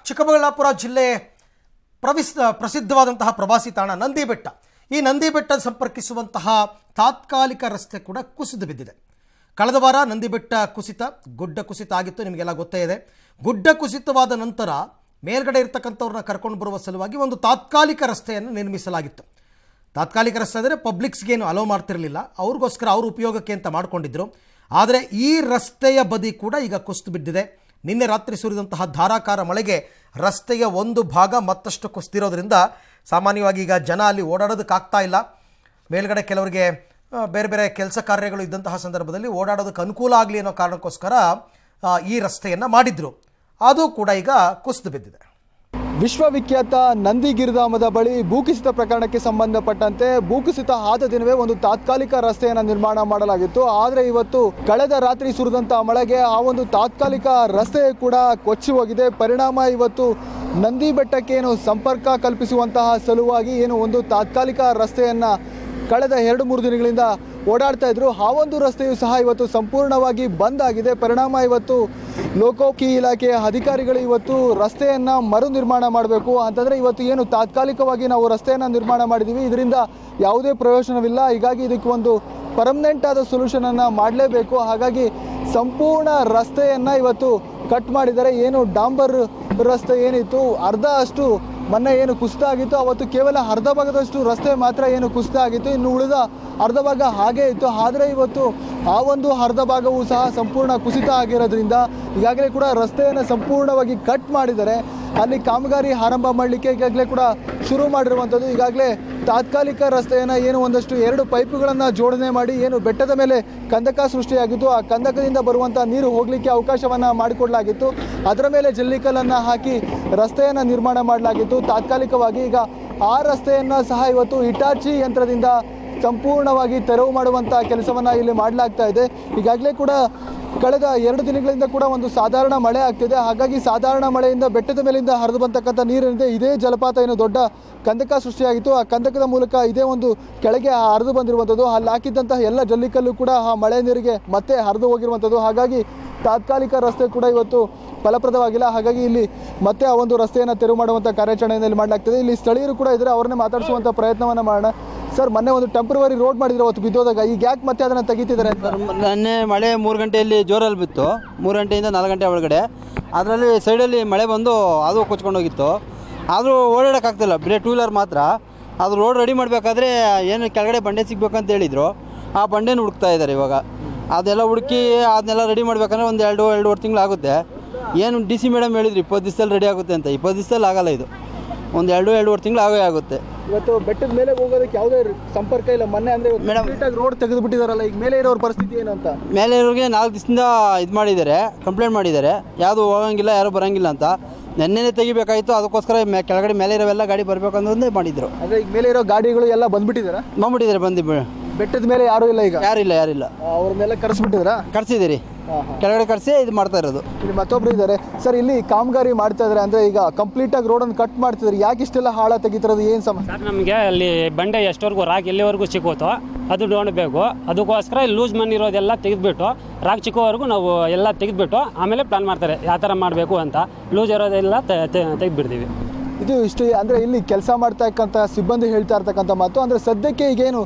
ಚಿಕ್ಕಬಳ್ಳಾಪುರ ಜಿಲ್ಲೆ ಪ್ರವಿಸ್ ಪ್ರಸಿದ್ಧವಾದಂತಹ ಪ್ರವಾಸಿ ತಾಣ ನಂದಿ ಬೆಟ್ಟ ಈ ನಂದಿ ಬೆಟ್ಟ ಸಂಪರ್ಕಿಸುವಂತಹ ತಾತ್ಕಾಲಿಕ ರಸ್ತೆ ಕೂಡ ಕುಸಿದು ಬಿದ್ದಿದೆ ಕಳೆದ ವಾರ ನಂದಿ ಬೆಟ್ಟ ಕುಸಿತ ಗುಡ್ಡ ಕುಸಿತ ಆಗಿತ್ತು ನಿಮಗೆಲ್ಲ ಗೊತ್ತೇ ಇದೆ ಗುಡ್ಡ ಕುಸಿತವಾದ ನಂತರ ಮೇಲ್ಗಡೆ ಇರ್ತಕ್ಕಂಥವ್ರನ್ನ ಕರ್ಕೊಂಡು ಬರುವ ಸಲುವಾಗಿ ಒಂದು ತಾತ್ಕಾಲಿಕ ರಸ್ತೆಯನ್ನು ನಿರ್ಮಿಸಲಾಗಿತ್ತು ತಾತ್ಕಾಲಿಕ ರಸ್ತೆ ಅಂದರೆ ಪಬ್ಲಿಕ್ಸ್ಗೇನು ಅಲೋ ಮಾಡ್ತಿರಲಿಲ್ಲ ಅವ್ರಿಗೋಸ್ಕರ ಅವ್ರ ಉಪಯೋಗಕ್ಕೆ ಅಂತ ಮಾಡ್ಕೊಂಡಿದ್ರು ಆದರೆ ಈ ರಸ್ತೆಯ ಬದಿ ಕೂಡ ಈಗ ಕುಸಿದು ಬಿದ್ದಿದೆ ನಿನ್ನೆ ರಾತ್ರಿ ಸುರಿದಂತಹ ಧಾರಾಕಾರ ಮಳೆಗೆ ರಸ್ತೆಯ ಒಂದು ಭಾಗ ಮತ್ತಷ್ಟು ಕುಸಿದಿರೋದ್ರಿಂದ ಸಾಮಾನ್ಯವಾಗಿ ಈಗ ಜನ ಅಲ್ಲಿ ಓಡಾಡೋದಕ್ಕಾಗ್ತಾ ಇಲ್ಲ ಮೇಲ್ಗಡೆ ಕೆಲವರಿಗೆ ಆ, ಬೇರೆ ಬೇರೆ ಕೆಲಸ ಕಾರ್ಯಗಳು ಇದ್ದಂತಹ ಸಂದರ್ಭದಲ್ಲಿ ಓಡಾಡೋದಕ್ಕೆ ಅನುಕೂಲ ಆಗಲಿ ಅನ್ನೋ ಕಾರಣಕ್ಕೋಸ್ಕರ ಆ, ಈ ರಸ್ತೆಯನ್ನು ಮಾಡಿದ್ರು ಅದು ಕೂಡ ಈಗ ಕುಸಿದು ಬಿದ್ದಿದೆ ವಿಶ್ವವಿಖ್ಯಾತ ನಂದಿಗಿರಿಧಾಮದ ಬಳಿ ಭೂಕುಸಿತ ಪ್ರಕರಣಕ್ಕೆ ಸಂಬಂಧಪಟ್ಟಂತೆ ಭೂಕುಸಿತ ಆದ ದಿನವೇ ಒಂದು ತಾತ್ಕಾಲಿಕ ರಸ್ತೆಯನ್ನು ನಿರ್ಮಾಣ ಮಾಡಲಾಗಿತ್ತು ಆದರೆ ಇವತ್ತು ಕಳೆದ ರಾತ್ರಿ ಸುರಿದಂತ ಮಳೆಗೆ ಆ ಒಂದು ತಾತ್ಕಾಲಿಕ ರಸ್ತೆ ಕೂಡ ಕೊಚ್ಚಿ ಹೋಗಿದೆ ಪರಿಣಾಮ ಇವತ್ತು ನಂದಿ ಬೆಟ್ಟಕ್ಕೆ ಏನು ಸಂಪರ್ಕ ಕಲ್ಪಿಸುವಂತಹ ಸಲುವಾಗಿ ಏನು ಒಂದು ತಾತ್ಕಾಲಿಕ ರಸ್ತೆಯನ್ನ ಕಳೆದ ಎರಡು ಮೂರು ದಿನಗಳಿಂದ ಓಡಾಡ್ತಾ ಇದ್ರು ಆ ಒಂದು ರಸ್ತೆಯು ಸಹ ಇವತ್ತು ಸಂಪೂರ್ಣವಾಗಿ ಬಂದ್ ಆಗಿದೆ ಪರಿಣಾಮ ಇವತ್ತು ಲೋಕೋಕಿ ಇಲಾಖೆಯ ಅಧಿಕಾರಿಗಳು ಇವತ್ತು ರಸ್ತೆಯನ್ನ ಮರು ನಿರ್ಮಾಣ ಮಾಡಬೇಕು ಅಂತಂದ್ರೆ ಇವತ್ತು ಏನು ತಾತ್ಕಾಲಿಕವಾಗಿ ನಾವು ರಸ್ತೆಯನ್ನ ನಿರ್ಮಾಣ ಮಾಡಿದೀವಿ ಇದರಿಂದ ಯಾವುದೇ ಪ್ರಯೋಜನವಿಲ್ಲ ಹೀಗಾಗಿ ಇದಕ್ಕೆ ಒಂದು ಪರ್ಮನೆಂಟ್ ಆದ ಸೊಲ್ಯೂಷನ್ ಅನ್ನ ಮಾಡಲೇಬೇಕು ಹಾಗಾಗಿ ಸಂಪೂರ್ಣ ರಸ್ತೆಯನ್ನ ಇವತ್ತು ಕಟ್ ಮಾಡಿದರೆ ಏನು ಡಾಂಬರ್ ರಸ್ತೆ ಏನಿತ್ತು ಅರ್ಧ ಅಷ್ಟು ಮೊನ್ನೆ ಏನು ಕುಸಿತ ಆಗಿತ್ತು ಅವತ್ತು ಕೇವಲ ಅರ್ಧ ಭಾಗದಷ್ಟು ರಸ್ತೆ ಮಾತ್ರ ಏನು ಕುಸಿತ ಆಗಿತ್ತು ಇನ್ನು ಉಳಿದ ಅರ್ಧ ಭಾಗ ಹಾಗೇ ಇತ್ತು ಆದರೆ ಇವತ್ತು ಆ ಒಂದು ಅರ್ಧ ಭಾಗವೂ ಸಹ ಸಂಪೂರ್ಣ ಕುಸಿತ ಆಗಿರೋದ್ರಿಂದ ಈಗಾಗಲೇ ಕೂಡ ರಸ್ತೆಯನ್ನು ಸಂಪೂರ್ಣವಾಗಿ ಕಟ್ ಮಾಡಿದ್ದಾರೆ ಅಲ್ಲಿ ಕಾಮಗಾರಿ ಆರಂಭ ಮಾಡಲಿಕ್ಕೆ ಈಗಾಗಲೇ ಕೂಡ ಶುರು ಮಾಡಿರುವಂಥದ್ದು ಈಗಾಗಲೇ ತಾತ್ಕಾಲಿಕ ರಸ್ತೆಯನ್ನು ಏನು ಒಂದಷ್ಟು ಎರಡು ಪೈಪುಗಳನ್ನು ಜೋಡಣೆ ಮಾಡಿ ಏನು ಬೆಟ್ಟದ ಮೇಲೆ ಕಂದಕ ಸೃಷ್ಟಿಯಾಗಿತ್ತು ಆ ಕಂದಕದಿಂದ ಬರುವಂಥ ನೀರು ಹೋಗಲಿಕ್ಕೆ ಅವಕಾಶವನ್ನು ಮಾಡಿಕೊಡಲಾಗಿತ್ತು ಅದರ ಮೇಲೆ ಜಲ್ಲಿಕಲ್ಲನ್ನು ಹಾಕಿ ರಸ್ತೆಯನ್ನು ನಿರ್ಮಾಣ ಮಾಡಲಾಗಿತ್ತು ತಾತ್ಕಾಲಿಕವಾಗಿ ಈಗ ಆ ರಸ್ತೆಯನ್ನು ಸಹ ಇವತ್ತು ಹಿಟಾಚಿ ಯಂತ್ರದಿಂದ ಸಂಪೂರ್ಣವಾಗಿ ತೆರವು ಮಾಡುವಂಥ ಕೆಲಸವನ್ನು ಇಲ್ಲಿ ಮಾಡಲಾಗ್ತಾ ಇದೆ ಈಗಾಗಲೇ ಕೂಡ ಕಳೆದ ಎರಡು ದಿನಗಳಿಂದ ಕೂಡ ಒಂದು ಸಾಧಾರಣ ಮಳೆ ಆಗ್ತಿದೆ ಹಾಗಾಗಿ ಸಾಧಾರಣ ಮಳೆಯಿಂದ ಬೆಟ್ಟದ ಮೇಲಿಂದ ಹರಿದು ಬಂತಕ್ಕಂಥ ನೀರಿನಿಂದ ಇದೇ ಜಲಪಾತ ಏನು ದೊಡ್ಡ ಕಂದಕ ಸೃಷ್ಟಿಯಾಗಿತ್ತು ಆ ಕಂದಕದ ಮೂಲಕ ಇದೇ ಒಂದು ಕೆಳಗೆ ಹರಿದು ಬಂದಿರುವಂಥದ್ದು ಅಲ್ಲಿ ಹಾಕಿದ್ದಂತಹ ಎಲ್ಲ ಜಲ್ಲಿಕಲ್ಲು ಕೂಡ ಆ ಮಳೆ ನೀರಿಗೆ ಮತ್ತೆ ಹರಿದು ಹೋಗಿರುವಂಥದ್ದು ಹಾಗಾಗಿ ತಾತ್ಕಾಲಿಕ ರಸ್ತೆ ಕೂಡ ಇವತ್ತು ಫಲಪ್ರದವಾಗಿಲ್ಲ ಹಾಗಾಗಿ ಇಲ್ಲಿ ಮತ್ತೆ ಆ ಒಂದು ರಸ್ತೆಯನ್ನು ತೆರವು ಮಾಡುವಂಥ ಕಾರ್ಯಾಚರಣೆಯನ್ನು ಇಲ್ಲಿ ಮಾಡಲಾಗ್ತದೆ ಇಲ್ಲಿ ಸ್ಥಳೀಯರು ಕೂಡ ಇದ್ದಾರೆ ಅವ್ರನ್ನೇ ಮಾತಾಡಿಸುವಂಥ ಪ್ರಯತ್ನವನ್ನು ಮಾಡೋಣ ಸರ್ ಮೊನ್ನೆ ಒಂದು ಟೆಂಪ್ರವರಿ ರೋಡ್ ಮಾಡಿದ್ರೆ ಅವತ್ತು ಬಿದ್ದೋದಾಗ ಈಗ ಯಾಕೆ ಮತ್ತೆ ಅದನ್ನು ತೆಗಿತಿದ್ದಾರೆ ಅಂತ ನೆನ್ನೆ ಮಳೆ ಮೂರು ಗಂಟೆಯಲ್ಲಿ ಜೋರಲ್ಲಿ ಬಿತ್ತು ಮೂರು ಗಂಟೆಯಿಂದ ನಾಲ್ಕು ಗಂಟೆ ಒಳಗಡೆ ಅದರಲ್ಲಿ ಸೈಡಲ್ಲಿ ಮಳೆ ಬಂದು ಅದು ಕೊಚ್ಕೊಂಡು ಹೋಗಿತ್ತು ಆದರೂ ಓಡಾಡೋಕ್ಕಾಗ್ತಿಲ್ಲ ಬರೀ ಟೂ ವೀಲರ್ ಮಾತ್ರ ಅದು ರೋಡ್ ರೆಡಿ ಮಾಡಬೇಕಾದ್ರೆ ಏನು ಕೆಳಗಡೆ ಬಂಡೆ ಸಿಗ್ಬೇಕಂತ ಹೇಳಿದ್ರು ಆ ಬಂಡೆನ ಹುಡುಕ್ತಾ ಇದ್ದಾರೆ ಇವಾಗ ಅದೆಲ್ಲ ಹುಡುಕಿ ಅದನ್ನೆಲ್ಲ ರೆಡಿ ಮಾಡ್ಬೇಕಂದ್ರೆ ಒಂದು ಎರಡು ಎರಡೂವರೆ ತಿಂಗಳು ಆಗುತ್ತೆ ಏನು ಡಿ ಸಿ ಮೇಡಮ್ ಹೇಳಿದ್ರು ಇಪ್ಪತ್ತು ದಿವಸದಲ್ಲಿ ರೆಡಿ ಆಗುತ್ತೆ ಅಂತ ಇಪ್ಪತ್ತು ದಿವಸದಲ್ಲಿ ಆಗಲ್ಲ ಇದು ಒಂದು ಎರಡು ಎರಡೂವರೆ ತಿಂಗಳು ಆಗೇ ಆಗುತ್ತೆ ಇವತ್ತು ಬೆಟ್ಟದ ಮೇಲೆ ಹೋಗೋದಕ್ಕೆ ಯಾವುದೇ ಸಂಪರ್ಕ ಇಲ್ಲ ಮೊನ್ನೆ ಅಂದ್ರೆ Madam- ಮೇಡಮ್ ರೋಡ್ ತೆಗೆದು ಬಿಟ್ಟಿದಾರಲ್ಲ ಈಗ ಮೇಲೆ ಇರೋರ ಪರಿಸ್ಥಿತಿ ಏನು ಅಂತ ಮೇಲೆ ಇರೋರಿಗೆ ನಾಲ್ಕು ದಿವಸದಿಂದ ಇದು ಮಾಡಿದ್ದಾರೆ ಕಂಪ್ಲೇಂಟ್ ಮಾಡಿದ್ದಾರೆ ಯಾವುದು ಹೋಗಂಗಿಲ್ಲ ಯಾರು ಬರೋಂಗಿಲ್ಲ ಅಂತ ನೆನ್ನೆನೇ ತೆಗಿಬೇಕಾಯಿತು ಅದಕ್ಕೋಸ್ಕರ ಮೇ ಕೆಳಗಡೆ ಮೇಲೆ ಇರೋವೆಲ್ಲ ಗಾಡಿ ಬರಬೇಕು ಅನ್ನೋದೇ ಮಾಡಿದ್ರು ಅಂದ್ರೆ ಈಗ ಮೇಲೆ ಇರೋ ಗಾಡಿಗಳು ಎಲ್ಲ ಬಂದ್ಬಿಟ್ಟಿದಾರ ಬಂದ್ಬಿಟ್ಟಿದ್ದಾರೆ ಬಂದು ಬಿ- ಬೆಟ್ಟದ ಮೇಲೆ ಯಾರು ಇಲ್ಲ ಈಗ ಯಾರಿಲ್ಲ ಯಾರಿಲ್ಲ ಅವ್ರನ್ನೆಲ್ಲ ಕರೆಸ್ಬಿಟ್ಟಿದಾರ ಕರ್ಸಿದ್ದೀರಿ ಕೆಳಗಡೆ ಕರ್ಸಿ ಇದು ಮಾಡ್ತಾ ಇರೋದು ಇಲ್ಲಿ ಮತ್ತೊಬ್ರು ಇದ್ದಾರೆ ಸರ್ ಇಲ್ಲಿ ಕಾಮಗಾರಿ ಮಾಡ್ತಾ ಇದಾರೆ ಅಂದ್ರೆ ಈಗ ಕಂಪ್ಲೀಟ್ ಆಗಿ ರೋಡ್ ಅನ್ನು ಕಟ್ ಮಾಡ್ತಿದ್ದಾರೆ ಯಾಕೆ ಇಷ್ಟೆಲ್ಲ ಹಾಳ ತೆಗಿತಿರೋದು ಏನ್ ಸಮಸ್ಯೆ ಸರ್ ನಮಗೆ ಅಲ್ಲಿ ಬಂಡೆ ಎಷ್ಟವರೆಗೂ ರಾಕ್ ಎಲ್ಲಿವರೆಗೂ ಸಿಕ್ಕುತ್ತೋ ಅದು ನೋಡಬೇಕು ಅದಕ್ಕೋಸ್ಕರ ಇಲ್ಲಿ ಲೂಸ್ ಮಣ್ಣು ಇರೋದೆಲ್ಲ ತೆಗೆದ್ಬಿಟ್ಟು ರಾಕ್ ಚಿಕ್ಕವರೆಗೂ ನಾವು ಎಲ್ಲ ತೆಗೆದ್ಬಿಟ್ಟು ಆಮೇಲೆ ಪ್ಲಾನ್ ಮಾಡ್ತಾರೆ ಯಾವ ಥರ ಮಾಡಬೇಕು ಅಂತ ಲೂಸ್ ಇರೋದೆಲ್ಲ ತೆಗೆದ್ಬಿಡ್ತೀವಿ ಇದು ಇಷ್ಟು ಅಂದ್ರೆ ಇಲ್ಲಿ ಕೆಲಸ ಮಾಡ್ತಾ ಇಕ್ಕಂತ ಸಿಬ್ಬಂದಿ ಹೇಳ್ತಾ ಇರ್ತಕ್ಕಂಥ ಮಾತು ಅಂದ್ರೆ ಸದ್ಯಕ್ಕೆ ಈಗೇನು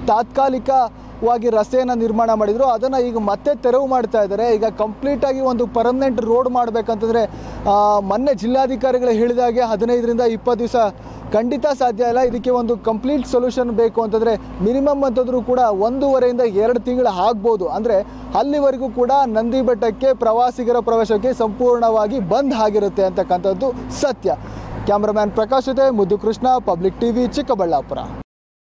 ತಾತ್ಕಾಲಿಕವಾಗಿ ರಸ್ತೆಯನ್ನು ನಿರ್ಮಾಣ ಮಾಡಿದ್ರು ಅದನ್ನ ಈಗ ಮತ್ತೆ ತೆರವು ಮಾಡ್ತಾ ಇದ್ದಾರೆ ಈಗ ಕಂಪ್ಲೀಟ್ ಆಗಿ ಒಂದು ಪರ್ಮನೆಂಟ್ ರೋಡ್ ಮಾಡ್ಬೇಕಂತಂದ್ರೆ ಆ, ಮೊನ್ನೆ ಜಿಲ್ಲಾಧಿಕಾರಿಗಳು ಹೇಳಿದಾಗೆ ಹದಿನೈದರಿಂದ ಇಪ್ಪತ್ತು ದಿವಸ ಖಂಡಿತ ಸಾಧ್ಯ ಇಲ್ಲ ಇದಕ್ಕೆ ಒಂದು ಕಂಪ್ಲೀಟ್ ಸೊಲ್ಯೂಷನ್ ಬೇಕು ಅಂತಂದ್ರೆ ಮಿನಿಮಮ್ ಅಂತಂದ್ರೂ ಕೂಡ ಒಂದೂವರೆಯಿಂದ ಎರಡು ತಿಂಗಳು ಆಗ್ಬೋದು ಅಂದ್ರೆ ಅಲ್ಲಿವರೆಗೂ ಕೂಡ ನಂದಿ ಬೆಟ್ಟಕ್ಕೆ ಪ್ರವಾಸಿಗರ ಪ್ರವೇಶಕ್ಕೆ ಸಂಪೂರ್ಣವಾಗಿ ಬಂದ್ ಆಗಿರುತ್ತೆ ಅಂತಕ್ಕಂಥದ್ದು ಸತ್ಯ ಕ್ಯಾಮ್ರಾಮ್ಯಾನ್ ಪ್ರಕಾಶ್ ಜೊತೆ ಮುದ್ದು ಕೃಷ್ಣ ಪಬ್ಲಿಕ್ ಟಿವಿ ಚಿಕ್ಕಬಳ್ಳಾಪುರ